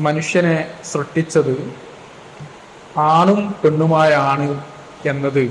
മനുഷ്യനെ സൃഷ്ടിച്ചത് ആണും പെണ്ണുമായാണ് എന്നത്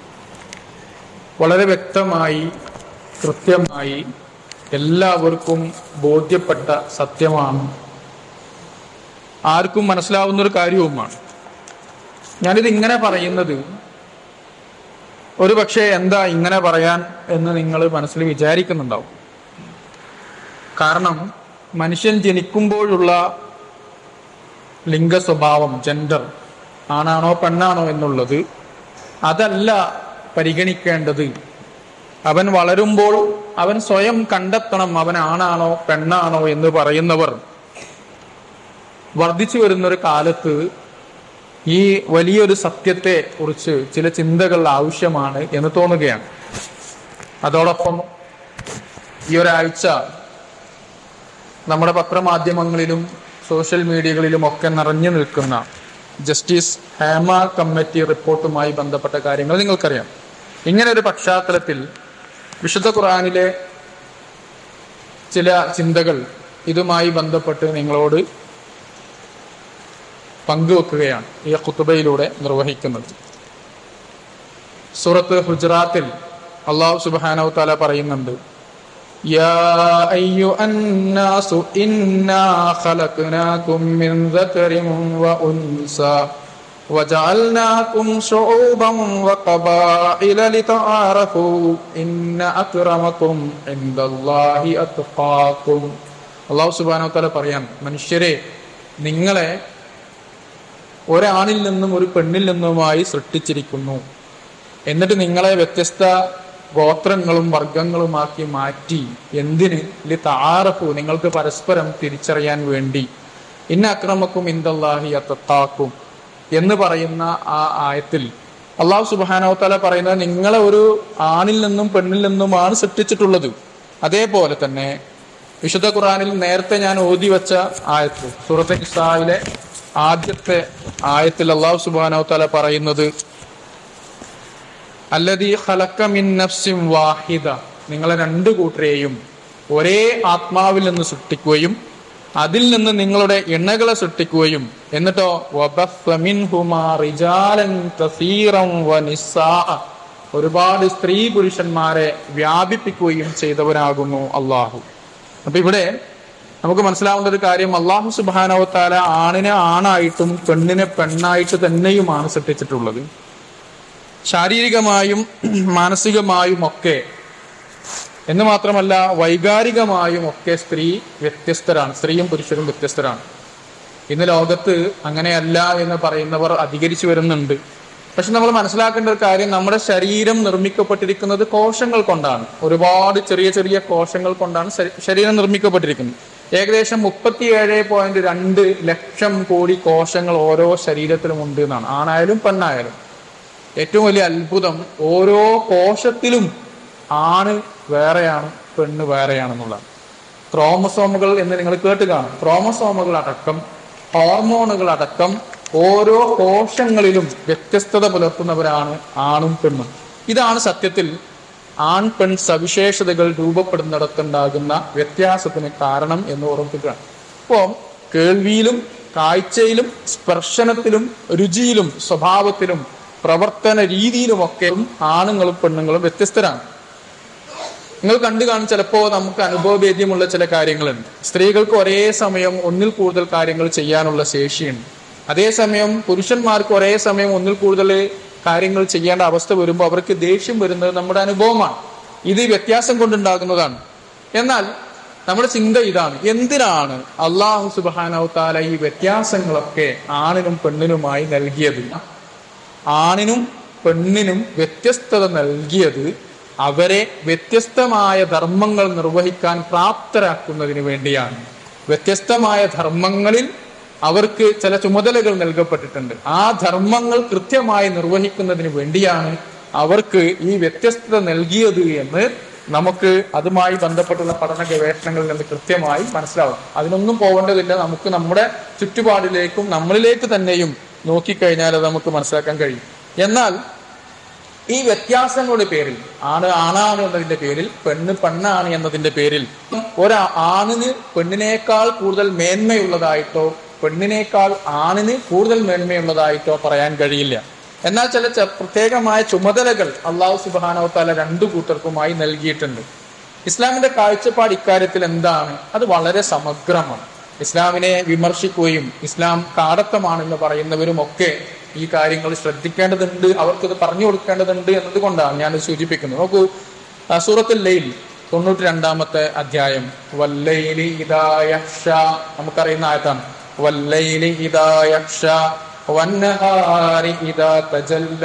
വളരെ വ്യക്തമായി കൃത്യമായി എല്ലാവർക്കും ബോധ്യപ്പെട്ട സത്യമാണ് ആർക്കും മനസ്സിലാവുന്ന ഒരു കാര്യവുമാണ് ഞാനിത് ഇങ്ങനെ പറയുന്നത് ഒരു പക്ഷേ എന്താ ഇങ്ങനെ പറയാൻ എന്ന് നിങ്ങൾ മനസ്സിൽ വിചാരിക്കുന്നുണ്ടാവും കാരണം മനുഷ്യൻ ജനിക്കുമ്പോഴുള്ള ലിംഗ സ്വഭാവം ജെൻഡർ ആണാണോ പെണ്ണാണോ എന്നുള്ളത് അതല്ല പരിഗണിക്കേണ്ടത് അവൻ വളരുമ്പോൾ അവൻ സ്വയം കണ്ടെത്തണം അവൻ ആണാണോ പെണ്ണാണോ എന്ന് പറയുന്നവർ വർദ്ധിച്ചു വരുന്ന ഒരു കാലത്ത് ഈ വലിയൊരു സത്യത്തെ കുറിച്ച് ചില ചിന്തകൾ ആവശ്യമാണ് എന്ന് തോന്നുകയാണ് അതോടൊപ്പം ഈ ഒരാഴ്ച നമ്മുടെ പത്രമാധ്യമങ്ങളിലും സോഷ്യൽ മീഡിയകളിലും ഒക്കെ നിറഞ്ഞു നിൽക്കുന്ന ജസ്റ്റിസ് ഹേമ കമ്മിറ്റി റിപ്പോർട്ടുമായി ബന്ധപ്പെട്ട കാര്യങ്ങൾ നിങ്ങൾക്കറിയാം ഇങ്ങനെ ഒരു പശ്ചാത്തലത്തിൽ വിശുദ്ധ ഖുർആനിലെ ചില ചിന്തകൾ ഇതുമായി ബന്ധപ്പെട്ട് നിങ്ങളോട് പങ്കുവെക്കുകയാണ് ഈ ഖുത്തുബയിലൂടെ നിർവഹിക്കുന്നത് സൂറത്ത് ഹുജറാത്തിൽ അള്ളാഹു സുബാനവ് താല പറയുന്നുണ്ട് يا أيها الناس إنا خلقناكم من ذكر وأنثى وجعلناكم شعوبا وقبائل لتعارفوا إن أكرمكم عند الله أتقاكم അള്ളാഹു സുബാനോ തല പറയാം മനുഷ്യരെ നിങ്ങളെ ഒരാണിൽ നിന്നും ഒരു പെണ്ണിൽ നിന്നുമായി സൃഷ്ടിച്ചിരിക്കുന്നു എന്നിട്ട് നിങ്ങളെ വ്യത്യസ്ത ഗോത്രങ്ങളും വർഗങ്ങളുമാക്കി മാറ്റി എന്തിന് ലി താറഫു നിങ്ങൾക്ക് പരസ്പരം തിരിച്ചറിയാൻ വേണ്ടി ഇന്ന അക്രമക്കും ഇന്ദല്ലാഹി അത്തത്താക്കും എന്ന് പറയുന്ന ആ ആയത്തിൽ അള്ളാഹു സുബാനോ തല പറയുന്നത് നിങ്ങളെ ഒരു ആണിൽ നിന്നും പെണ്ണിൽ നിന്നുമാണ് സൃഷ്ടിച്ചിട്ടുള്ളത് അതേപോലെ തന്നെ വിശുദ്ധ ഖുറാനിൽ നേരത്തെ ഞാൻ ഓതി വെച്ച ആയത്ത് സൂറത്ത് ഇസ്രായിലെ ആദ്യത്തെ ആയത്തിൽ അള്ളാഹു സുബാനോ തല പറയുന്നത് അല്ലതി ഖലക്ക മിൻ നഫ്സിൻ വാഹിദ നിങ്ങളെ രണ്ട് കൂട്ടരെയും ഒരേ ആത്മാവിൽ നിന്ന് സൃഷ്ടിക്കുകയും അതിൽ നിന്ന് നിങ്ങളുടെ എണ്ണകളെ സൃഷ്ടിക്കുകയും എന്നിട്ടോ വബസ്സ മിൻഹുമാ റിജാലൻ കസീറൻ വനിസ്സാഅ. ഒരുപാട് സ്ത്രീ പുരുഷന്മാരെ വ്യാപിപ്പിക്കുകയും ചെയ്തവനാകുന്നു അള്ളാഹു അപ്പൊ ഇവിടെ നമുക്ക് മനസ്സിലാവേണ്ട ഒരു കാര്യം അള്ളാഹു സുബാനവത്താല ആണിനെ ആണായിട്ടും പെണ്ണിനെ പെണ്ണായിട്ട് തന്നെയുമാണ് സൃഷ്ടിച്ചിട്ടുള്ളത് ശാരീരികമായും മാനസികമായും ഒക്കെ എന്ന് മാത്രമല്ല വൈകാരികമായും ഒക്കെ സ്ത്രീ വ്യത്യസ്തരാണ് സ്ത്രീയും പുരുഷനും വ്യത്യസ്തരാണ് ഇന്ന് ലോകത്ത് അങ്ങനെയല്ല എന്ന് പറയുന്നവർ അധികരിച്ചു വരുന്നുണ്ട് പക്ഷെ നമ്മൾ മനസ്സിലാക്കേണ്ട ഒരു കാര്യം നമ്മുടെ ശരീരം നിർമ്മിക്കപ്പെട്ടിരിക്കുന്നത് കോശങ്ങൾ കൊണ്ടാണ് ഒരുപാട് ചെറിയ ചെറിയ കോശങ്ങൾ കൊണ്ടാണ് ശരീ- ശരീരം നിർമ്മിക്കപ്പെട്ടിരിക്കുന്നത് ഏകദേശം മുപ്പത്തിയേഴ് പോയിന്റ് രണ്ട് ലക്ഷം കോടി കോശങ്ങൾ ഓരോ ശരീരത്തിലും ഉണ്ട് എന്നാണ് ആണായാലും പെണ്ണായാലും ഏറ്റവും വലിയ അത്ഭുതം ഓരോ കോശത്തിലും ആണ് വേറെയാണ് പെണ്ണ് വേറെയാണെന്നുള്ളതാണ് ക്രോമസോമുകൾ എന്ന് നിങ്ങൾ കേട്ട് കാണും ക്രോമസോമുകൾ അടക്കം ഹോർമോണുകൾ അടക്കം ഓരോ കോശങ്ങളിലും വ്യത്യസ്തത പുലർത്തുന്നവരാണ് ആണും പെണ്ണും ഇതാണ് സത്യത്തിൽ ആൺ പെൺ സവിശേഷതകൾ രൂപപ്പെടുന്നിടത്തുണ്ടാകുന്ന വ്യത്യാസത്തിന് കാരണം എന്ന് ഓർമ്മിപ്പിക്കുകയാണ് അപ്പോൾ കേൾവിയിലും കാഴ്ചയിലും സ്പർശനത്തിലും രുചിയിലും സ്വഭാവത്തിലും പ്രവർത്തന രീതിയിലുമൊക്കെ ആണുങ്ങളും പെണ്ണുങ്ങളും വ്യത്യസ്തരാണ് നിങ്ങൾ കണ്ടു കാണും ചിലപ്പോ നമുക്ക് അനുഭവഭേദ്യമുള്ള ചില കാര്യങ്ങളുണ്ട് സ്ത്രീകൾക്ക് ഒരേ സമയം ഒന്നിൽ കൂടുതൽ കാര്യങ്ങൾ ചെയ്യാനുള്ള ശേഷിയുണ്ട് അതേസമയം പുരുഷന്മാർക്ക് ഒരേ സമയം ഒന്നിൽ കൂടുതൽ കാര്യങ്ങൾ ചെയ്യേണ്ട അവസ്ഥ വരുമ്പോൾ അവർക്ക് ദേഷ്യം വരുന്നത് നമ്മുടെ അനുഭവമാണ് ഇത് ഈ വ്യത്യാസം കൊണ്ടുണ്ടാകുന്നതാണ് എന്നാൽ നമ്മുടെ ചിന്ത ഇതാണ് എന്തിനാണ് അള്ളാഹു സുബാനവ് താല ഈ വ്യത്യാസങ്ങളൊക്കെ ആണിനും പെണ്ണിനുമായി നൽകിയത് ആണിനും പെണ്ണിനും വ്യത്യസ്തത നൽകിയത് അവരെ വ്യത്യസ്തമായ ധർമ്മങ്ങൾ നിർവഹിക്കാൻ പ്രാപ്തരാക്കുന്നതിന് വേണ്ടിയാണ് വ്യത്യസ്തമായ ധർമ്മങ്ങളിൽ അവർക്ക് ചില ചുമതലകൾ നൽകപ്പെട്ടിട്ടുണ്ട് ആ ധർമ്മങ്ങൾ കൃത്യമായി നിർവഹിക്കുന്നതിന് വേണ്ടിയാണ് അവർക്ക് ഈ വ്യത്യസ്തത നൽകിയത് എന്ന് നമുക്ക് അതുമായി ബന്ധപ്പെട്ടുള്ള പഠന ഗവേഷണങ്ങളിൽ നിന്ന് കൃത്യമായി മനസ്സിലാവും അതിനൊന്നും പോകേണ്ടതില്ല നമുക്ക് നമ്മുടെ ചുറ്റുപാടിലേക്കും നമ്മളിലേക്ക് തന്നെയും നോക്കിക്കഴിഞ്ഞാൽ അത് നമുക്ക് മനസ്സിലാക്കാൻ കഴിയും എന്നാൽ ഈ വ്യത്യാസങ്ങളുടെ പേരിൽ ആണ് ആണാണ് എന്നതിന്റെ പേരിൽ പെണ്ണ് പെണ്ണാണ് എന്നതിന്റെ പേരിൽ ഒരു ആണിന് പെണ്ണിനേക്കാൾ കൂടുതൽ മേന്മയുള്ളതായിട്ടോ പെണ്ണിനേക്കാൾ ആണിന് കൂടുതൽ മേന്മയുള്ളതായിട്ടോ പറയാൻ കഴിയില്ല എന്നാൽ ചില ച- പ്രത്യേകമായ ചുമതലകൾ അള്ളാഹു സുബാനവത്താല രണ്ടു കൂട്ടർക്കുമായി നൽകിയിട്ടുണ്ട് ഇസ്ലാമിന്റെ കാഴ്ചപ്പാട് ഇക്കാര്യത്തിൽ എന്താണ് അത് വളരെ സമഗ്രമാണ് ഇസ്ലാമിനെ വിമർശിക്കുകയും ഇസ്ലാം കാടത്തമാണെന്ന് പറയുന്നവരും ഒക്കെ ഈ കാര്യങ്ങൾ ശ്രദ്ധിക്കേണ്ടതുണ്ട് അവർക്കത് പറഞ്ഞു കൊടുക്കേണ്ടതുണ്ട് എന്നതുകൊണ്ടാണ് ഞാൻ സൂചിപ്പിക്കുന്നത് നോക്കൂ ആ, സൂറത്തുൽ ലൈൽ തൊണ്ണൂറ്റി രണ്ടാമത്തെ അധ്യായം വല്ലൈലി ഇദായക്ഷ നമുക്കറിയുന്ന ആയത്താണ് വല്ലൈലി ഇദായക്ഷ വന്നഹാരി ഇദാ തജല്ല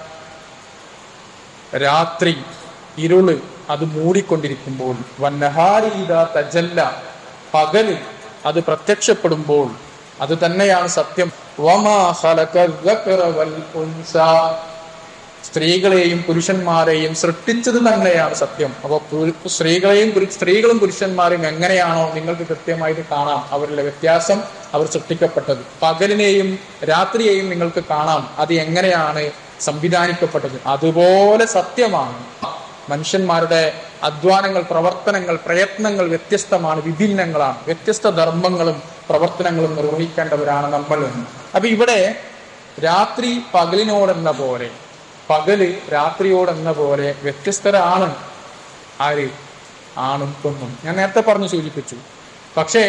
രാത്രി ഇരുള് അത് മൂടിക്കൊണ്ടിരിക്കുമ്പോൾ വന്നഹാരി ഇദാ തജല്ല പകല് അത് പ്രത്യക്ഷപ്പെടുമ്പോൾ അത് തന്നെയാണ് സത്യം വമാ ഖലഖൽ ദക്കറ വൽ ഉൻസ സ്ത്രീകളെയും പുരുഷന്മാരെയും സൃഷ്ടിച്ചത് തന്നെയാണ് സത്യം അപ്പൊ പു- സ്ത്രീകളെയും പുരു- സ്ത്രീകളും പുരുഷന്മാരെയും എങ്ങനെയാണോ നിങ്ങൾക്ക് കൃത്യമായിട്ട് കാണാം അവരുടെ വ്യത്യാസം അവർ സൃഷ്ടിക്കപ്പെട്ടത് പകലിനെയും രാത്രിയെയും നിങ്ങൾക്ക് കാണാം അത് എങ്ങനെയാണ് സംവിധാനിക്കപ്പെട്ടത് അതുപോലെ സത്യമാണ് മനുഷ്യന്മാരുടെ അധ്വാനങ്ങൾ പ്രവർത്തനങ്ങൾ പ്രയത്നങ്ങൾ വ്യത്യസ്തമാണ് വിഭിന്നങ്ങളാണ് വ്യത്യസ്ത ധർമ്മങ്ങളും പ്രവർത്തനങ്ങളും നിർവഹിക്കേണ്ടവരാണ് നമ്മൾ അപ്പൊ ഇവിടെ രാത്രി പകലിനോടെന്ന പോലെ പകല് രാത്രിയോടെന്ന പോലെ വ്യത്യസ്തരാണ് ആര് ആണും പെണ്ണും ഞാൻ നേരത്തെ പറഞ്ഞു സൂചിപ്പിച്ചു പക്ഷേ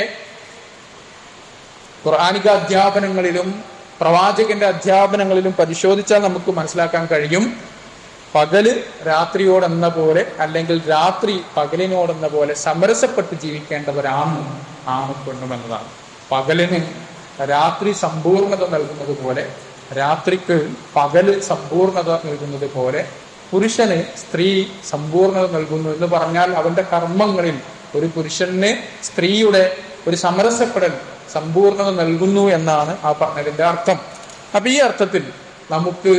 ഖുർആാനിക അധ്യാപനങ്ങളിലും പ്രവാചകന്റെ അധ്യാപനങ്ങളിലും പരിശോധിച്ചാൽ നമുക്ക് മനസ്സിലാക്കാൻ കഴിയും പകല് രാത്രിയോടെന്ന പോലെ അല്ലെങ്കിൽ രാത്രി പകലിനോടെന്ന പോലെ സമരസപ്പെട്ട് ജീവിക്കേണ്ടവരാണ് ആണ് പെണ്ണും എന്നതാണ് പകലിന് രാത്രി സമ്പൂർണത നൽകുന്നത് പോലെ രാത്രിക്ക് പകല് സമ്പൂർണത നൽകുന്നത് പോലെ പുരുഷന് സ്ത്രീ സമ്പൂർണത നൽകുന്നു എന്ന് പറഞ്ഞാൽ അവന്റെ കർമ്മങ്ങളിൽ ഒരു പുരുഷന് സ്ത്രീയുടെ ഒരു സമരസപ്പെടൽ സമ്പൂർണത നൽകുന്നു എന്നാണ് ആ പറഞ്ഞതിന്റെ അർത്ഥം അപ്പൊ ഈ അർത്ഥത്തിൽ നമുക്ക്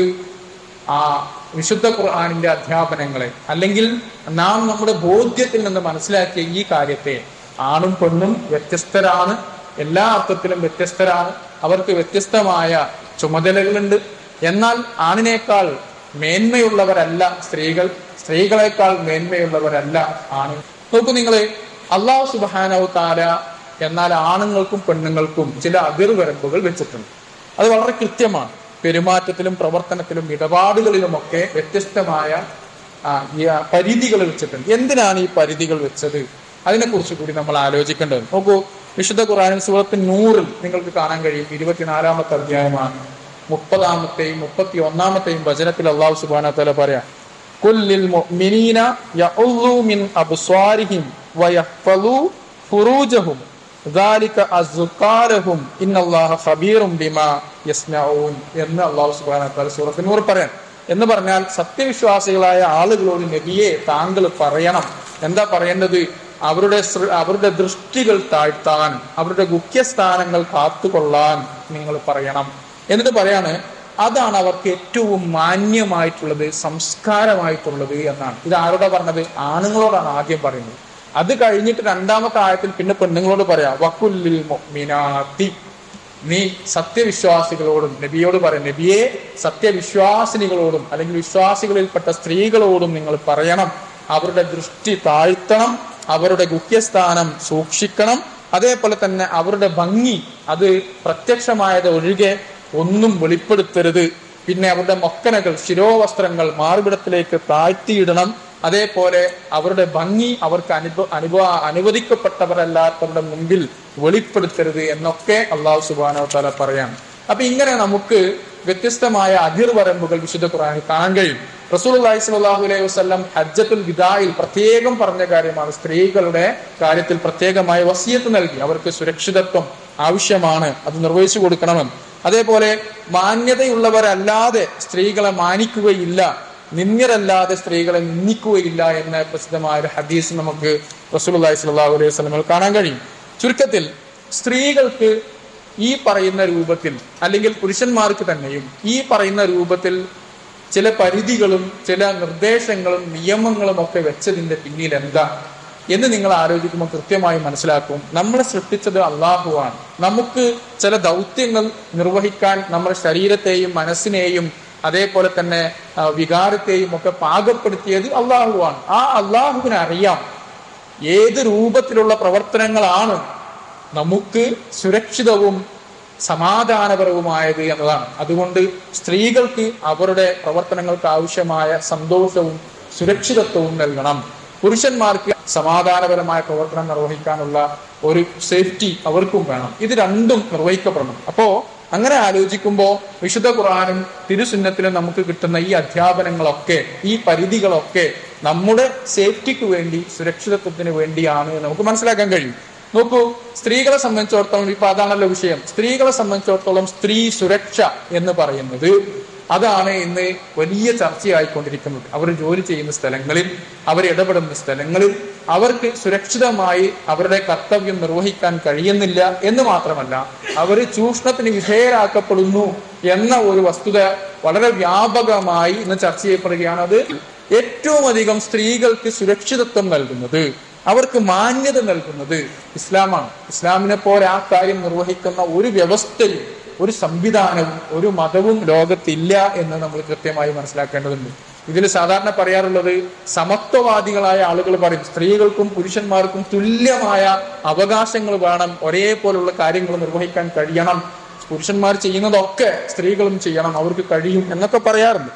ആ വിശുദ്ധ ഖുർആാനിന്റെ അധ്യാപനങ്ങളെ അല്ലെങ്കിൽ നാം നമ്മുടെ ബോധ്യത്തിൽ നിന്ന് മനസ്സിലാക്കിയ ഈ കാര്യത്തെ ആണും പെണ്ണും വ്യത്യസ്തരാണ് എല്ലാ അർത്ഥത്തിലും വ്യത്യസ്തരാണ് അവർക്ക് വ്യത്യസ്തമായ ചുമതലകളുണ്ട് എന്നാൽ ആണിനേക്കാൾ മേന്മയുള്ളവരല്ല സ്ത്രീകൾ സ്ത്രീകളെക്കാൾ മേന്മയുള്ളവരല്ല ആണ് നോക്കൂ നിങ്ങള് അള്ളാഹു സുബാനവ് താര എന്നാൽ ആണുങ്ങൾക്കും പെണ്ണുങ്ങൾക്കും ചില അതിർവരമ്പുകൾ വെച്ചിട്ടുണ്ട് അത് വളരെ കൃത്യമാണ് പെരുമാറ്റത്തിലും പ്രവർത്തനത്തിലും ഇടപാടുകളിലുമൊക്കെ വ്യത്യസ്തമായ ആ, ഈ ആ പരിധികൾ വെച്ചിട്ടുണ്ട് എന്തിനാണ് ഈ പരിധികൾ വെച്ചത് അതിനെക്കുറിച്ച് കൂടി നമ്മൾ ആലോചിക്കേണ്ടത് നോക്കൂ വിശുദ്ധ ഖുറാനിൽ സൂറത്ത് നൂറിൽ നിങ്ങൾക്ക് കാണാൻ കഴിയും ഇരുപത്തിനാലാമത്തെ അധ്യായമാണ് മുപ്പതാമത്തെയും മുപ്പത്തി ഒന്നാമത്തെയും വചനത്തിൽ അള്ളാഹു സുബാന തല പറയാം കുല്ലിൽ മുഅ്മിനീന യഉള്ളൂ മിൻ അബ്സ്വാരിഹിം വയഹ്ഫളൂ ഫുറൂജഹും ذلك أزكى لهم إن الله خبير بما يصنعون എന്ന് അള്ളാഹു സുബ്ഹാനഹു വ തആല സൂറത്തിൽ നൂറ് പറയാൻ എന്ന് പറഞ്ഞാൽ സത്യവിശ്വാസികളായ ആളുകളോട് നബിയെ താങ്കൾ പറയണം എന്താ പറയേണ്ടത് അവരുടെ സൃ- അവരുടെ ദൃഷ്ടികൾ താഴ്ത്താൻ അവരുടെ ഗുഹ്യസ്ഥാനങ്ങൾ കാത്തുകൊള്ളാൻ നിങ്ങൾ പറയണം എന്നിട്ട് പറയാണ് അതാണ് അവർക്ക് ഏറ്റവും മാന്യമായിട്ടുള്ളത് സംസ്കാരമായിട്ടുള്ളത് എന്നാണ് ഇത് ആരോടാ പറഞ്ഞത് ആണുങ്ങളോടാണ് ആദ്യം പറയുന്നത് അത് കഴിഞ്ഞിട്ട് രണ്ടാമത്തെ ആയത്തിൽ പിന്നെ പെണ്ണുങ്ങളോട് പറയാം വക്കുല്ലിൽ മുഅ്മിനാത്തി നീ സത്യവിശ്വാസികളോടും നബിയോട് പറയും നബിയെ സത്യവിശ്വാസിനികളോടും അല്ലെങ്കിൽ വിശ്വാസികളിൽപ്പെട്ട സ്ത്രീകളോടും നിങ്ങൾ പറയണം അവരുടെ ദൃഷ്ടി താഴ്ത്തണം അവരുടെ ഗുഹ്യസ്ഥാനം സൂക്ഷിക്കണം അതേപോലെ തന്നെ അവരുടെ ഭംഗി അത് പ്രത്യക്ഷമായത് ഒഴികെ ഒന്നും വെളിപ്പെടുത്തരുത് പിന്നെ അവരുടെ മൊക്കനകൾ ശിരോവസ്ത്രങ്ങൾ മാർബിടത്തിലേക്ക് താഴ്ത്തിയിടണം അതേപോലെ അവരുടെ ഭംഗി അവർക്ക് അനുഭവ അനുഭവ അനുവദിക്കപ്പെട്ടവരല്ലാത്തവരുടെ മുമ്പിൽ വെളിപ്പെടുത്തരുത് എന്നൊക്കെ അള്ളാഹു സുബാനോ തല പറയാം അപ്പൊ ഇങ്ങനെ നമുക്ക് വ്യത്യസ്തമായ അതിർവരമ്പുകൾ വിശുദ്ധ ഖുർആനിൽ കാണാൻ കഴിയും റസൂൽ അള്ളാഹി സ്വല്ലല്ലാഹു അലൈഹി വസല്ലം ഹജ്ജത്തുൽ വിദായിൽ പ്രത്യേകം പറഞ്ഞ കാര്യമാണ് സ്ത്രീകളുടെ കാര്യത്തിൽ പ്രത്യേകമായ വസിയത്ത് നൽകി അവർക്ക് സുരക്ഷിതത്വം ആവശ്യമാണ് അത് നിർവഹിച്ചു കൊടുക്കണമെന്ന് അതേപോലെ മാന്യതയുള്ളവരല്ലാതെ സ്ത്രീകളെ മാനിക്കുകയില്ല നിന്ദ്യരല്ലാതെ സ്ത്രീകളെ നിന്ദിക്കുകയില്ല എന്ന പ്രസിദ്ധമായ ഒരു ഹദീസ് നമുക്ക് റസൂൽ അള്ളാഹി സ്വല്ലല്ലാഹു അലൈഹി വസല്ലമയിൽ കാണാൻ കഴിയും ചുരുക്കത്തിൽ സ്ത്രീകൾക്ക് ഈ പറയുന്ന രൂപത്തിൽ അല്ലെങ്കിൽ പുരുഷന്മാർക്ക് തന്നെയും ഈ പറയുന്ന രൂപത്തിൽ ചില പരിധികളും ചില നിർദ്ദേശങ്ങളും നിയമങ്ങളും ഒക്കെ വെച്ചതിന്റെ പിന്നിൽ എന്താ എന്ന് നിങ്ങൾ ആലോചിക്കുമ്പോൾ കൃത്യമായി മനസ്സിലാക്കും നമ്മളെ സൃഷ്ടിച്ചത് അള്ളാഹുവാണ് നമുക്ക് ചില ദൗത്യങ്ങൾ നിർവഹിക്കാൻ നമ്മുടെ ശരീരത്തെയും മനസ്സിനെയും അതേപോലെ തന്നെ ആ, വികാരത്തെയും ഒക്കെ പാകപ്പെടുത്തിയത് അള്ളാഹുവാണ് ആ അള്ളാഹുവിനെ അറിയാം ഏത് രൂപത്തിലുള്ള പ്രവർത്തനങ്ങളാണ് നമുക്ക് സുരക്ഷിതവും സമാധാനപരവുമായത് എന്നതാണ് അതുകൊണ്ട് സ്ത്രീകൾക്ക് അവരുടെ പ്രവർത്തനങ്ങൾക്ക് ആവശ്യമായ സന്തോഷവും സുരക്ഷിതത്വവും നൽകണം പുരുഷന്മാർക്ക് സമാധാനപരമായ പ്രവർത്തനം നിർവഹിക്കാനുള്ള ഒരു സേഫ്റ്റി അവർക്കും വേണം ഇത് രണ്ടും നിർവഹിക്കപ്പെടണം അപ്പോ അങ്ങനെ ആലോചിക്കുമ്പോൾ വിശുദ്ധ ഖുർആാനും തിരുസുന്നത്തിലും നമുക്ക് കിട്ടുന്ന ഈ അധ്യാപനങ്ങളൊക്കെ ഈ പരിധികളൊക്കെ നമ്മുടെ സേഫ്റ്റിക്ക് വേണ്ടി സുരക്ഷിതത്വത്തിന് വേണ്ടിയാണ് എന്ന് നമുക്ക് മനസ്സിലാക്കാൻ കഴിയും നോക്കൂ സ്ത്രീകളെ സംബന്ധിച്ചിടത്തോളം ഇപ്പൊ അതാണല്ലോ വിഷയം സ്ത്രീകളെ സംബന്ധിച്ചിടത്തോളം സ്ത്രീ സുരക്ഷ എന്ന് പറയുന്നത് അതാണ് ഇന്ന് വലിയ ചർച്ചയായിക്കൊണ്ടിരിക്കുന്നത് അവർ ജോലി ചെയ്യുന്ന സ്ഥലങ്ങളിൽ അവർ ഇടപെടുന്ന സ്ഥലങ്ങളിൽ അവർക്ക് സുരക്ഷിതമായി അവരുടെ കർത്തവ്യം നിർവഹിക്കാൻ കഴിയുന്നില്ല എന്ന് മാത്രമല്ല അവർ ചൂഷണത്തിന് വിധേയരാക്കപ്പെടുന്നു എന്ന ഒരു വസ്തുത വളരെ വ്യാപകമായി ഇന്ന് ചർച്ച ചെയ്യപ്പെടുകയാണ് അത് ഏറ്റവും അധികം സ്ത്രീകൾക്ക് സുരക്ഷിതത്വം നൽകുന്നത് അവർക്ക് മാന്യത നൽകുന്നത് ഇസ്ലാമാണ് ഇസ്ലാമിനെ പോലെ ആ കാര്യം നിർവഹിക്കുന്ന ഒരു വ്യവസ്ഥയും ഒരു സംവിധാനവും ഒരു മതവും ലോകത്തില്ല എന്ന് നമ്മൾ കൃത്യമായി മനസ്സിലാക്കേണ്ടതുണ്ട് ഇതിൽ സാധാരണ പറയാറുള്ളത് സമത്വവാദികളായ ആളുകൾ പറയും സ്ത്രീകൾക്കും പുരുഷന്മാർക്കും തുല്യമായ അവകാശങ്ങൾ വേണം ഒരേപോലുള്ള കാര്യങ്ങൾ നിർവഹിക്കാൻ കഴിയണം പുരുഷന്മാർ ചെയ്യുന്നതൊക്കെ സ്ത്രീകളും ചെയ്യണം അവർക്ക് കഴിയും എന്നൊക്കെ പറയാറുണ്ട്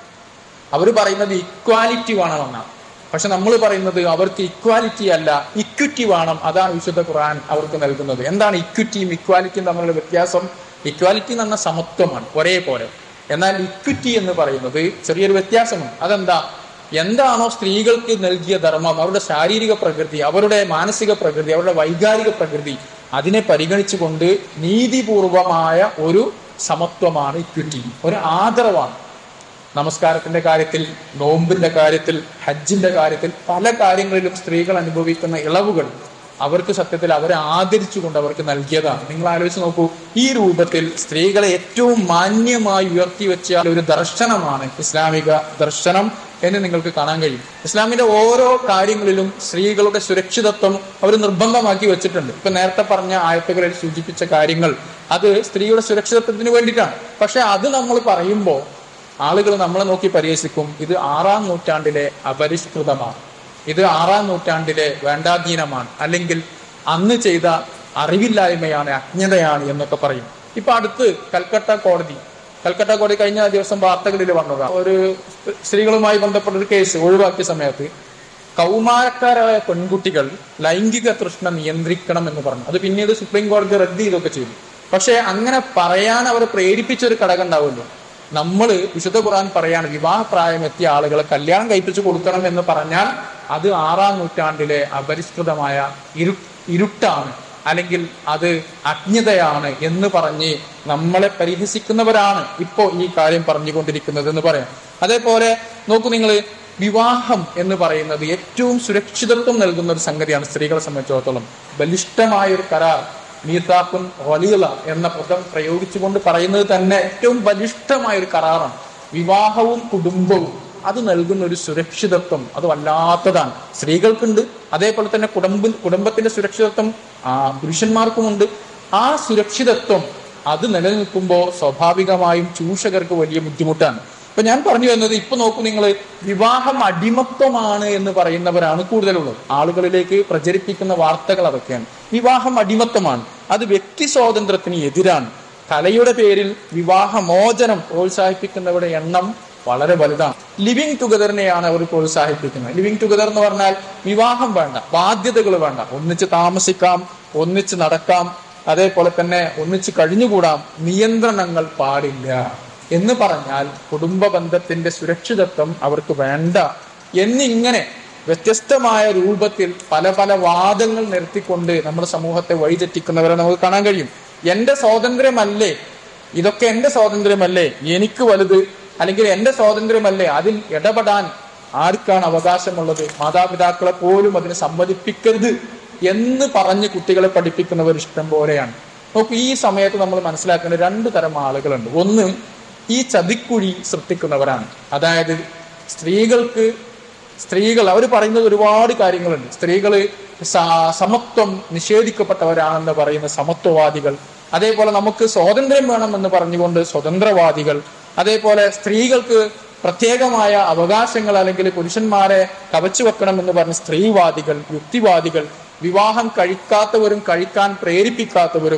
അവർ പറയുന്നത് ഇക്വാലിറ്റി വേണമെന്നാണ് പക്ഷെ നമ്മൾ പറയുന്നത് അവർക്ക് ഇക്വാലിറ്റി അല്ല ഇക്വിറ്റി വേണം അതാണ് വിശുദ്ധ ഖുർആൻ അവർക്ക് നൽകുന്നത് എന്താണ് ഇക്വിറ്റിയും ഇക്വാലിറ്റിയും തമ്മിലുള്ള വ്യത്യാസം ഇക്വാലിറ്റി എന്ന് പറഞ്ഞ സമത്വമാണ് ഒരേപോലെ എന്നാൽ ഇക്വിറ്റി എന്ന് പറയുന്നത് ചെറിയൊരു വ്യത്യാസമുണ്ട് അതെന്താ എന്താണോ സ്ത്രീകൾക്ക് നൽകിയ ധർമ്മം അവരുടെ ശാരീരിക പ്രകൃതി അവരുടെ മാനസിക പ്രകൃതി അവരുടെ വൈകാരിക പ്രകൃതി അതിനെ പരിഗണിച്ചുകൊണ്ട് നീതിപൂർവമായ ഒരു സമത്വമാണ് ഇക്വിറ്റി ഒരു ആദരവാണ് നമസ്കാരത്തിന്റെ കാര്യത്തിൽ നോമ്പിന്റെ കാര്യത്തിൽ ഹജ്ജിന്റെ കാര്യത്തിൽ പല കാര്യങ്ങളിലും സ്ത്രീകൾ അനുഭവിക്കുന്ന ഇളവുകൾ അവർക്ക് സത്യത്തിൽ അവരെ ആദരിച്ചുകൊണ്ട് അവർക്ക് നൽകിയതാണ് നിങ്ങൾ ആലോചിച്ച് നോക്കൂ ഈ രൂപത്തിൽ സ്ത്രീകളെ ഏറ്റവും മാന്യമായി ഉയർത്തി വെച്ച ഒരു ദർശനമാണ് ഇസ്ലാമിക ദർശനം എന്ന് നിങ്ങൾക്ക് കാണാൻ കഴിയും ഇസ്ലാമിന്റെ ഓരോ കാര്യങ്ങളിലും സ്ത്രീകളുടെ സുരക്ഷിതത്വം അവർ നിർബന്ധമാക്കി വെച്ചിട്ടുണ്ട് ഇപ്പൊ നേരത്തെ പറഞ്ഞ ആയത്തുകളിൽ സൂചിപ്പിച്ച കാര്യങ്ങൾ അത് സ്ത്രീയുടെ സുരക്ഷിതത്വത്തിന് വേണ്ടിയിട്ടാണ് പക്ഷെ അത് നമ്മൾ പറയുമ്പോൾ ആളുകൾ നമ്മളെ നോക്കി പരിഹസിക്കും ഇത് ആറാം നൂറ്റാണ്ടിലെ അപരിഷ്കൃതമാണ് ഇത് ആറാം നൂറ്റാണ്ടിലെ വേണ്ടാധീനമാണ് അല്ലെങ്കിൽ അന്ന് ചെയ്ത അറിവില്ലായ്മയാണ് അജ്ഞതയാണ് എന്നൊക്കെ പറയും ഇപ്പൊ അടുത്ത് കൽക്കട്ട കോടതി കൽക്കട്ട കോടതി കഴിഞ്ഞ ദിവസം വാർത്തകളിൽ വന്നതാണ് ഒരു സ്ത്രീകളുമായി ബന്ധപ്പെട്ട ഒരു കേസ് ഒഴിവാക്കിയ സമയത്ത് കൗമാരക്കാരായ പെൺകുട്ടികൾ ലൈംഗിക തൃഷ്ണ നിയന്ത്രിക്കണം എന്ന് പറഞ്ഞു അത് പിന്നീട് സുപ്രീം കോടതി റദ്ദ് ചെയ്തൊക്കെ ചെയ്തു പക്ഷെ അങ്ങനെ പറയാൻ അവർ പ്രേരിപ്പിച്ച ഒരു ഘടകം ഉണ്ടാവുമല്ലോ നമ്മൾ വിശുദ്ധ ഖുർആൻ പറയാണ് വിവാഹപ്രായം എത്തിയ ആളുകളെ കല്യാണം കഴിപ്പിച്ചു കൊടുക്കണം എന്ന് പറഞ്ഞാൽ അത് ആറാം നൂറ്റാണ്ടിലെ അപരിഷ്കൃതമായ ഇരു ഇരുട്ടാണ് അല്ലെങ്കിൽ അത് അജ്ഞതയാണ് എന്ന് പറഞ്ഞ് നമ്മളെ പരിഹസിക്കുന്നവരാണ് ഇപ്പോ ഈ കാര്യം പറഞ്ഞുകൊണ്ടിരിക്കുന്നത് എന്ന് പറയാം അതേപോലെ നോക്കൂ നിങ്ങൾ വിവാഹം എന്ന് പറയുന്നത് ഏറ്റവും സുരക്ഷിതത്വം നൽകുന്ന ഒരു സംഗതിയാണ് സ്ത്രീകളെ സംബന്ധിച്ചിടത്തോളം ബലിഷ്ഠമായ ഒരു കരാർ മീതാഖുൻ വലിയ എന്ന പദം പ്രയോഗിച്ചുകൊണ്ട് പറയുന്നത് തന്നെ ഏറ്റവും ബലിഷ്ഠമായ ഒരു കരാറാണ് വിവാഹവും കുടുംബവും അത് നൽകുന്ന ഒരു സുരക്ഷിതത്വം അത് വല്ലാത്തതാണ് സ്ത്രീകൾക്കുണ്ട് അതേപോലെ തന്നെ കുടുംബ കുടുംബത്തിന്റെ സുരക്ഷിതത്വം ആ പുരുഷന്മാർക്കുമുണ്ട് ആ സുരക്ഷിതത്വം അത് നിലനിൽക്കുമ്പോൾ സ്വാഭാവികമായും ചൂഷകർക്ക് വലിയ ബുദ്ധിമുട്ടാണ് ഇപ്പൊ ഞാൻ പറഞ്ഞു വന്നത് ഇപ്പൊ നോക്കൂ നിങ്ങൾ വിവാഹം അടിമത്വമാണ് എന്ന് പറയുന്നവരാണ് കൂടുതലുള്ളത് ആളുകളിലേക്ക് പ്രചരിപ്പിക്കുന്ന വാർത്തകൾ അതൊക്കെയാണ് വിവാഹം അടിമത്വമാണ് അത് വ്യക്തി സ്വാതന്ത്ര്യത്തിന് എതിരാണ് കലയുടെ പേരിൽ വിവാഹമോചനം പ്രോത്സാഹിപ്പിക്കുന്നവരുടെ എണ്ണം വളരെ വലുതാണ് ലിവിങ് ടുഗദറിനെയാണ് അവർ പ്രോത്സാഹിപ്പിക്കുന്നത് ലിവിങ് ടുഗദർ എന്ന് പറഞ്ഞാൽ വിവാഹം വേണ്ട ബാധ്യതകൾ വേണ്ട ഒന്നിച്ച് താമസിക്കാം ഒന്നിച്ച് നടക്കാം അതേപോലെ തന്നെ ഒന്നിച്ച് കഴിഞ്ഞുകൂടാം നിയന്ത്രണങ്ങൾ പാടില്ല എന്ന് പറഞ്ഞാൽ കുടുംബ ബന്ധത്തിന്റെ സുരക്ഷിതത്വം അവർക്ക് വേണ്ട എന്നിങ്ങനെ വ്യത്യസ്തമായ രൂപത്തിൽ പല പല വാദങ്ങൾ നിരത്തിക്കൊണ്ട് നമ്മുടെ സമൂഹത്തെ വഴിതെറ്റിക്കുന്നവരെ നമുക്ക് കാണാൻ കഴിയും എന്റെ സ്വാതന്ത്ര്യമല്ലേ ഇതൊക്കെ എന്റെ സ്വാതന്ത്ര്യമല്ലേ എനിക്ക് വലുത് അല്ലെങ്കിൽ എന്റെ സ്വാതന്ത്ര്യമല്ലേ അതിൽ ഇടപെടാൻ ആർക്കാണ് അവകാശമുള്ളത് മാതാപിതാക്കളെ പോലും അതിനെ സമ്മതിപ്പിക്കരുത് എന്ന് പറഞ്ഞ് കുട്ടികളെ പഠിപ്പിക്കുന്നവർ ഇഷ്ടം പോലെയാണ് നോക്കൂ ഈ സമയത്ത് നമ്മൾ മനസ്സിലാക്കേണ്ട രണ്ട് തരം ആളുകളുണ്ട് ഒന്ന് ഈ ചതിക്കുഴി സൃഷ്ടിക്കുന്നവരാണ് അതായത് സ്ത്രീകൾക്ക് സ്ത്രീകൾ അവർ പറയുന്നത് ഒരുപാട് കാര്യങ്ങളുണ്ട് സ്ത്രീകള് സ- സമത്വം നിഷേധിക്കപ്പെട്ടവരാണെന്ന് പറയുന്ന സമത്വവാദികൾ അതേപോലെ നമുക്ക് സ്വാതന്ത്ര്യം വേണമെന്ന് പറഞ്ഞുകൊണ്ട് സ്വതന്ത്രവാദികൾ അതേപോലെ സ്ത്രീകൾക്ക് പ്രത്യേകമായ അവകാശങ്ങൾ അല്ലെങ്കിൽ പുരുഷന്മാരെ കവച്ചു വെക്കണം എന്ന് പറഞ്ഞ സ്ത്രീവാദികൾ യുക്തിവാദികൾ വിവാഹം കഴിക്കാത്തവരും കഴിക്കാൻ പ്രേരിപ്പിക്കാത്തവരും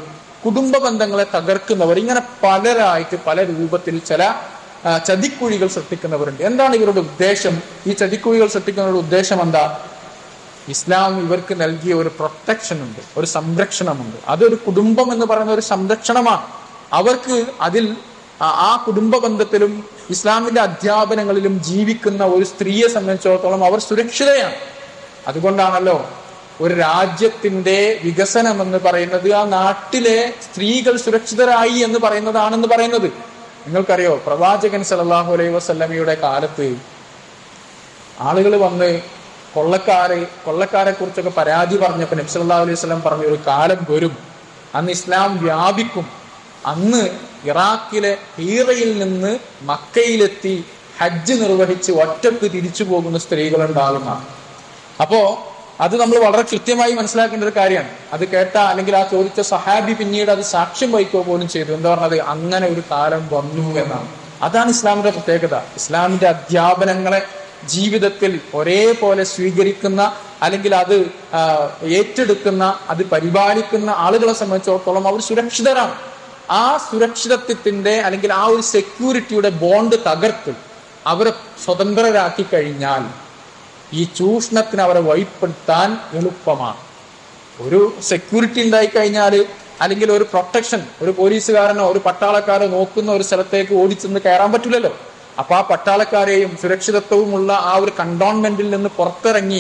കുടുംബ ബന്ധങ്ങളെ തകർക്കുന്നവർ ഇങ്ങനെ പലരായിട്ട് പല രൂപത്തിൽ ചില ആ, ചതിക്കുഴികൾ സൃഷ്ടിക്കുന്നവരുണ്ട് എന്താണ് ഇവരുടെ ഉദ്ദേശം ഈ ചതിക്കുഴികൾ സൃഷ്ടിക്കുന്നവരുടെ ഉദ്ദേശം എന്താ ഇസ്ലാം ഇവർക്ക് നൽകിയ ഒരു പ്രൊട്ടക്ഷൻ ഉണ്ട് ഒരു സംരക്ഷണമുണ്ട് അതൊരു കുടുംബം എന്ന് പറയുന്ന ഒരു സംരക്ഷണമാണ് അവർക്ക് അതിൽ ആ- ആ കുടുംബ ബന്ധത്തിലും ഇസ്ലാമിന്റെ അധ്യാപനങ്ങളിലും ജീവിക്കുന്ന ഒരു സ്ത്രീയെ സംബന്ധിച്ചിടത്തോളം അവർ സുരക്ഷിതയാണ് അതുകൊണ്ടാണല്ലോ ഒരു രാജ്യത്തിന്റെ വികസനം എന്ന് പറയുന്നത് ആ നാട്ടിലെ സ്ത്രീകൾ സുരക്ഷിതരായി എന്ന് പറയുന്നതാണെന്ന് പറയുന്നത് നിങ്ങൾക്കറിയോ പ്രവാചകൻ സല്ലല്ലാഹു അലൈഹി വസല്ലമയുടെ കാലത്ത് ആളുകൾ വന്ന് കൊള്ളക്കാര് കൊള്ളക്കാരെ കുറിച്ചൊക്കെ പരാതി പറഞ്ഞപ്പോൾ നബി സല്ലല്ലാഹു അലൈഹി വസല്ലം പറഞ്ഞ ഒരു കാലം വരും അന്ന് ഇസ്ലാം വ്യാപിക്കും അന്ന് ഇറാഖിലെ ഹീറയിൽ നിന്ന് മക്കയിലെത്തി ഹജ്ജ് നിർവഹിച്ച് ഒറ്റക്ക് തിരിച്ചു പോകുന്ന സ്ത്രീകൾ ഉണ്ടാകുന്ന അപ്പോ അത് നമ്മൾ വളരെ കൃത്യമായി മനസ്സിലാക്കേണ്ട ഒരു കാര്യമാണ് അത് കേട്ട അല്ലെങ്കിൽ ആ ചോദിച്ച സഹാബി പിന്നീട് അത് സാക്ഷ്യം വഹിക്കുക പോലും ചെയ്തു എന്താ പറഞ്ഞത് അങ്ങനെ ഒരു കാലം വന്നു എന്നാണ് അതാണ് ഇസ്ലാമിന്റെ പ്രത്യേകത ഇസ്ലാമിന്റെ അധ്യാപനങ്ങളെ ജീവിതത്തിൽ ഒരേപോലെ സ്വീകരിക്കുന്ന അല്ലെങ്കിൽ അത് ആ, ഏറ്റെടുക്കുന്ന അത് പരിപാലിക്കുന്ന ആളുകളെ സംബന്ധിച്ചിടത്തോളം അവർ സുരക്ഷിതരാണ് ആ സുരക്ഷിതത്വത്തിന്റെ അല്ലെങ്കിൽ ആ ഒരു സെക്യൂരിറ്റിയുടെ ബോണ്ട് തകർത്ത് അവരെ സ്വതന്ത്രരാക്കി കഴിഞ്ഞാൽ ഈ ചൂഷണത്തിന് അവരെ വഴിപ്പെടുത്താൻ എളുപ്പമാണ് ഒരു സെക്യൂരിറ്റി ഉണ്ടായി കഴിഞ്ഞാൽ അല്ലെങ്കിൽ ഒരു പ്രൊട്ടക്ഷൻ ഒരു പോലീസുകാരനോ ഒരു പട്ടാളക്കാരോ നോക്കുന്ന ഒരു സ്ഥലത്തേക്ക് ഓടിച്ചെന്ന് കയറാൻ പറ്റില്ലല്ലോ അപ്പൊ ആ പട്ടാളക്കാരെയും സുരക്ഷിതത്വവുമുള്ള ആ ഒരു കണ്ടോൺമെന്റിൽ നിന്ന് പുറത്തിറങ്ങി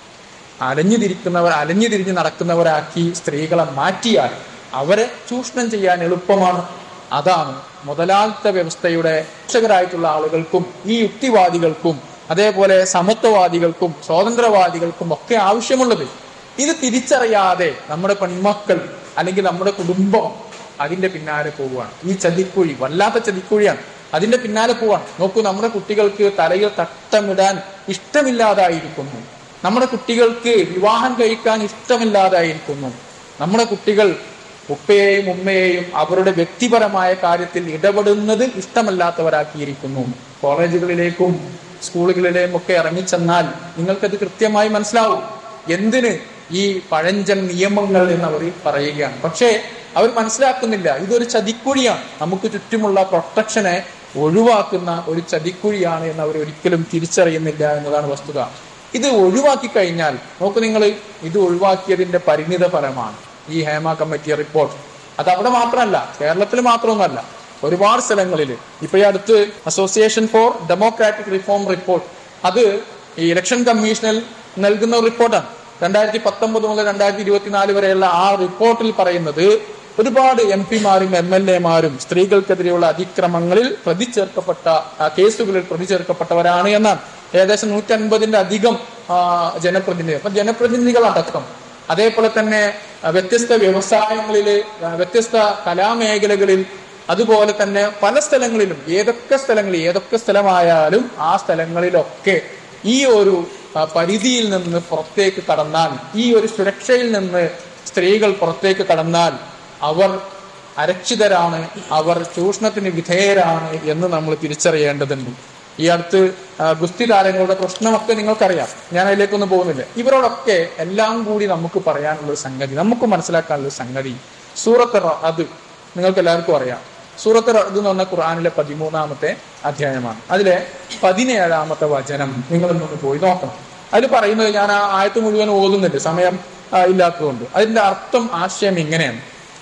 അലഞ്ഞു തിരിക്കുന്നവർ അലഞ്ഞു തിരിഞ്ഞ് നടക്കുന്നവരാക്കി സ്ത്രീകളെ മാറ്റിയാൽ അവരെ ചൂഷണം ചെയ്യാൻ എളുപ്പമാണ് അതാണ് മുതലാളിത്ത വ്യവസ്ഥയുടെ രക്ഷകരായിട്ടുള്ള ആളുകൾക്കും ഈ യുക്തിവാദികൾക്കും അതേപോലെ സമത്വവാദികൾക്കും സ്വാതന്ത്ര്യവാദികൾക്കും ഒക്കെ ആവശ്യമുള്ളത് ഇത് തിരിച്ചറിയാതെ നമ്മുടെ പെൺമക്കൾ അല്ലെങ്കിൽ നമ്മുടെ കുടുംബം അതിന്റെ പിന്നാലെ പോവുകയാണ് ഈ ചതിക്കുഴി വല്ലാത്ത ചതിക്കുഴിയാണ് അതിന്റെ പിന്നാലെ പോവാണ് നോക്കൂ നമ്മുടെ കുട്ടികൾക്ക് തലയിൽ തട്ടമിടാൻ ഇഷ്ടമില്ലാതായിരിക്കുന്നു നമ്മുടെ കുട്ടികൾക്ക് വിവാഹം കഴിക്കാൻ ഇഷ്ടമില്ലാതായിരിക്കുന്നു നമ്മുടെ കുട്ടികൾ ഉപ്പയെയും ഉമ്മയെയും അവരുടെ വ്യക്തിപരമായ കാര്യത്തിൽ ഇടപെടുന്നത് ഇഷ്ടമല്ലാത്തവരാക്കിയിരിക്കുന്നു കോളേജുകളിലേക്കും സ്കൂളുകളിലേക്കും ഒക്കെ ഇറങ്ങിച്ചെന്നാൽ നിങ്ങൾക്കത് കൃത്യമായി മനസ്സിലാവും എന്തിന് ഈ പഴഞ്ചൻ നിയമങ്ങൾ എന്ന് അവർ പറയുകയാണ് പക്ഷേ അവർ മനസ്സിലാക്കുന്നില്ല ഇതൊരു ചതിക്കുഴിയാണ് നമുക്ക് ചുറ്റുമുള്ള പ്രൊട്ടക്ഷനെ ഒഴിവാക്കുന്ന ഒരു ചതിക്കുഴിയാണ് എന്ന് അവർ ഒരിക്കലും തിരിച്ചറിയുന്നില്ല എന്നതാണ് വസ്തുത ഇത് ഒഴിവാക്കി കഴിഞ്ഞാൽ നോക്കൂ നിങ്ങൾ ഇത് ഒഴിവാക്കിയതിന്റെ പരിണിത ഫലമാണ് ഈ ഹേമ കമ്മിറ്റി റിപ്പോർട്ട് അത് അവിടെ മാത്രമല്ല കേരളത്തിൽ മാത്രമൊന്നുമല്ല ഒരുപാട് സ്ഥലങ്ങളിൽ ഇപ്പൊ ഈ അടുത്ത് association for democratic reform report അത് ഈ ഇലക്ഷൻ കമ്മീഷനിൽ നൽകുന്ന ഒരു റിപ്പോർട്ടാണ് രണ്ടായിരത്തി പത്തൊമ്പത് മുതൽ രണ്ടായിരത്തി ഇരുപത്തിനാല് വരെയുള്ള ആ റിപ്പോർട്ടിൽ പറയുന്നത് ഒരുപാട് എം പിമാരും എം എൽ എമാരും സ്ത്രീകൾക്കെതിരെയുള്ള അതിക്രമങ്ങളിൽ പ്രതി ചേർക്കപ്പെട്ട ആ, കേസുകളിൽ പ്രതി ചേർക്കപ്പെട്ടവരാണ് എന്നാണ് ഏകദേശം നൂറ്റൻപതിന്റെ അധികം ആ, ജനപ്രതിനിധികൾ അപ്പൊ ജനപ്രതിനിധികൾ അടക്കം അതേപോലെ തന്നെ ആ, വ്യത്യസ്ത വ്യവസായങ്ങളില് ആ, വ്യത്യസ്ത കലാമേഖലകളിൽ അതുപോലെ തന്നെ പല സ്ഥലങ്ങളിലും ഏതൊക്കെ സ്ഥലങ്ങളിൽ ഏതൊക്കെ സ്ഥലമായാലും ആ സ്ഥലങ്ങളിലൊക്കെ ഈ ഒരു ആ, പരിധിയിൽ നിന്ന് പുറത്തേക്ക് കടന്നാൽ ഈ ഒരു സുരക്ഷയിൽ നിന്ന് സ്ത്രീകൾ പുറത്തേക്ക് കടന്നാൽ അവർ അരക്ഷിതരാണ് അവർ ചൂഷണത്തിന് വിധേയരാണ് എന്ന് നമ്മൾ തിരിച്ചറിയേണ്ടതുണ്ട് ഈ അടുത്ത് ആ, ഗുസ്തി താരങ്ങളുടെ പ്രശ്നമൊക്കെ നിങ്ങൾക്കറിയാം ഞാൻ അതിലേക്കൊന്നും പോകുന്നില്ല ഇവരോടൊക്കെ എല്ലാം കൂടി നമുക്ക് പറയാനുള്ള ഒരു സംഗതി നമുക്ക് മനസ്സിലാക്കാനുള്ള ഒരു സംഗതി സൂറത്ത് റ- അത് നിങ്ങൾക്ക് എല്ലാവർക്കും അറിയാം സൂറത്ത് റ- എന്ന് പറഞ്ഞ ഖുർആാനിലെ പതിമൂന്നാമത്തെ അധ്യായമാണ് അതിലെ പതിനേഴാമത്തെ വചനം നിങ്ങളൊന്നൊന്ന് പോയി നോക്കണം അതിൽ പറയുന്നത് ഞാൻ ആ ആയത്ത് മുഴുവൻ ഓതുന്നുണ്ട് സമയം ആ, ഇല്ലാത്തതുകൊണ്ട് അതിന്റെ അർത്ഥം ആശയം ഇങ്ങനെയാണ്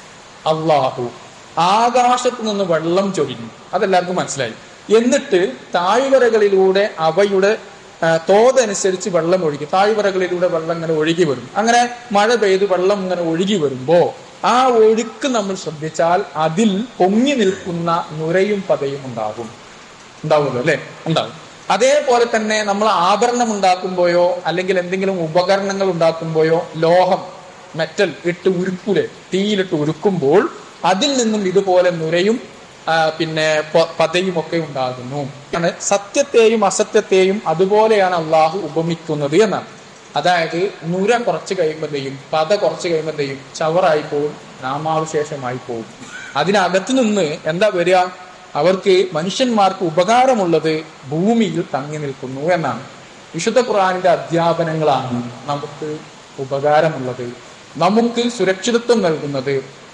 അള്ളാഹു ആകാശത്ത് നിന്ന് വെള്ളം ചൊരിഞ്ഞു അതെല്ലാവർക്കും മനസ്സിലായി എന്നിട്ട് താഴ്വരകളിലൂടെ അവയുടെ ആ, തോതനുസരിച്ച് വെള്ളം ഒഴുകി താഴ്വരകളിലൂടെ വെള്ളം ഇങ്ങനെ ഒഴുകി വരും അങ്ങനെ മഴ പെയ്ത് വെള്ളം ഇങ്ങനെ ഒഴുകി വരുമ്പോ ആ ഒഴുക്ക് നമ്മൾ ശ്രദ്ധിച്ചാൽ അതിൽ പൊങ്ങി നിൽക്കുന്ന നുരയും പതയും ഉണ്ടാകും ഉണ്ടാവുമല്ലോ അല്ലെ ഉണ്ടാവും അതേപോലെ തന്നെ നമ്മൾ ആഭരണം ഉണ്ടാക്കുമ്പോഴോ അല്ലെങ്കിൽ എന്തെങ്കിലും ഉപകരണങ്ങൾ ഉണ്ടാക്കുമ്പോഴോ ലോഹം മെറ്റൽ ഇട്ട് ഉരുക്കൂലെ തീയിലിട്ട് ഉരുക്കുമ്പോൾ അതിൽ നിന്നും ഇതുപോലെ നുരയും ആ, പിന്നെ പ- പതയും ഒക്കെ ഉണ്ടാകുന്നു ആണ് സത്യത്തെയും അസത്യത്തെയും അതുപോലെയാണ് അള്ളാഹു ഉപമിക്കുന്നത് എന്നാണ് അതായത് നുര കുറച്ച് കഴിയുമ്പോഴത്തേയും പത കുറച്ച് കഴിയുമ്പോഴത്തേയും ചവറായി പോവും നാമാവശേഷമായി പോവും അതിനകത്ത് നിന്ന് എന്താ വരിക അവർക്ക് മനുഷ്യന്മാർക്ക് ഉപകാരമുള്ളത് ഭൂമിയിൽ തങ്ങി നിൽക്കുന്നു എന്നാണ് വിശുദ്ധ ഖുർആാനിന്റെ അധ്യാപനങ്ങളാണ് നമുക്ക് ഉപകാരമുള്ളത് നമുക്ക് സുരക്ഷിതത്വം നൽകുന്നത്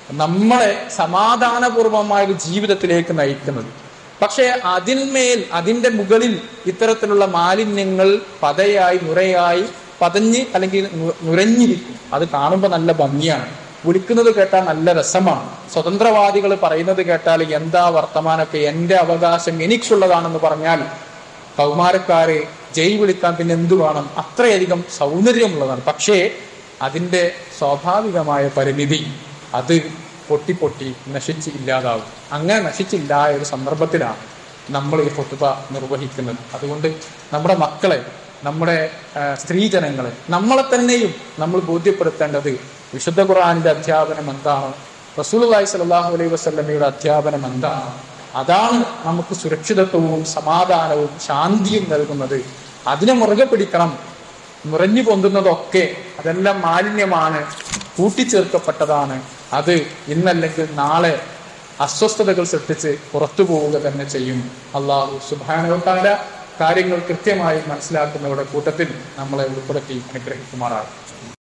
നമ്മളെ സമാധാനപൂർവമായ ഒരു ജീവിതത്തിലേക്ക് നയിക്കുന്നത് പക്ഷേ അതിന്മേൽ അതിന്റെ മുകളിൽ ഇത്തരത്തിലുള്ള മാലിന്യങ്ങൾ പതയായി നുരയായി പതഞ്ഞ് അല്ലെങ്കിൽ നു- നുരഞ്ഞിരിക്കും അത് കാണുമ്പോൾ നല്ല ഭംഗിയാണ് വിളിക്കുന്നത് കേട്ടാൽ നല്ല രസമാണ് സ്വതന്ത്രവാദികൾ പറയുന്നത് കേട്ടാൽ എന്താ വർത്തമാനമൊക്കെ എന്റെ അവകാശം എനിക്കുള്ളതാണെന്ന് പറഞ്ഞാൽ കൗമാരക്കാരെ ജയിൽ വിളിക്കാൻ പിന്നെ എന്തു വേണം അത്രയധികം സൗന്ദര്യമുള്ളതാണ് പക്ഷേ അതിന്റെ സ്വാഭാവികമായ പരിമിതി അത് പൊട്ടി പൊട്ടി നശിച്ച് ഇല്ലാതാവും അങ്ങനെ നശിച്ചില്ലായ ഒരു സന്ദർഭത്തിലാണ് നമ്മൾ ഈ പൊട്ടുപ നിർവഹിക്കുന്നത് അതുകൊണ്ട് നമ്മുടെ മക്കളെ നമ്മുടെ ആ, സ്ത്രീജനങ്ങളെ നമ്മളെ തന്നെയും നമ്മൾ ബോധ്യപ്പെടുത്തേണ്ടത് വിശുദ്ധ ഖുർആാനിന്റെ അധ്യാപനം എന്താണ് റസൂലുള്ളാഹി സ്വല്ലല്ലാഹു അലൈഹി വസല്ലമയുടെ അധ്യാപനം എന്താണ് അതാണ് നമുക്ക് സുരക്ഷിതത്വവും സമാധാനവും ശാന്തിയും നൽകുന്നത് അതിനെ മുറുകെ പിടിക്കണം നുറഞ്ഞു പൊന്തുന്നതൊക്കെ അതെല്ലാം മാലിന്യമാണ് കൂട്ടിച്ചേർക്കപ്പെട്ടതാണ് അത് ഇന്നല്ലെങ്കിൽ നാളെ അസ്വസ്ഥതകൾ സൃഷ്ടിച്ച് പുറത്തു പോവുക തന്നെ ചെയ്യും അള്ളാഹു സുബാനവത്താല കാര്യങ്ങൾ കൃത്യമായി മനസ്സിലാക്കുന്നവരുടെ കൂട്ടത്തിൽ നമ്മളെ ഉൾപ്പെടുത്തി അനുഗ്രഹിക്കുമാറാകും